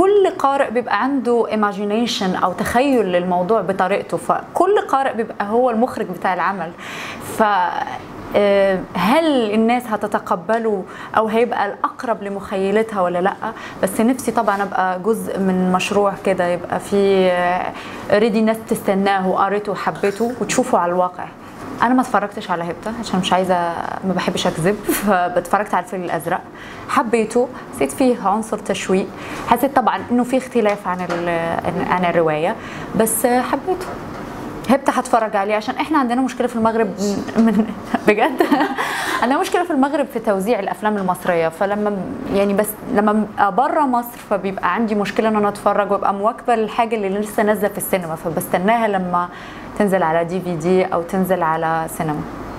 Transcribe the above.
كل قارئ بيبقى عنده imagination او تخيل للموضوع بطريقته فكل قارئ بيبقى هو المخرج بتاع العمل ف آه، هل الناس هتتقبله او هيبقى الاقرب لمخيلتها ولا لا بس نفسي طبعا ابقى جزء من مشروع كده يبقى في اوريدي ناس تستناه وقريته وحبيته وتشوفه على الواقع انا ما اتفرجتش على هبته عشان مش عايزه ما بحبش اكذب فاتفرجت على الفيل الازرق حبيته حسيت فيه عنصر تشويق حسيت طبعا انه في اختلاف عن ال- عن الروايه بس حبيته هبته هتفرج عليه عشان احنا عندنا مشكله في المغرب من بجد عندنا مشكله في المغرب في توزيع الافلام المصريه فلما يعني بس لما ابقى بره مصر فبيبقى عندي مشكله ان انا اتفرج وابقى مواكبه الحاجه اللي لسه نازله في السينما فبستناها لما تنزل على دي في دي او تنزل على سينما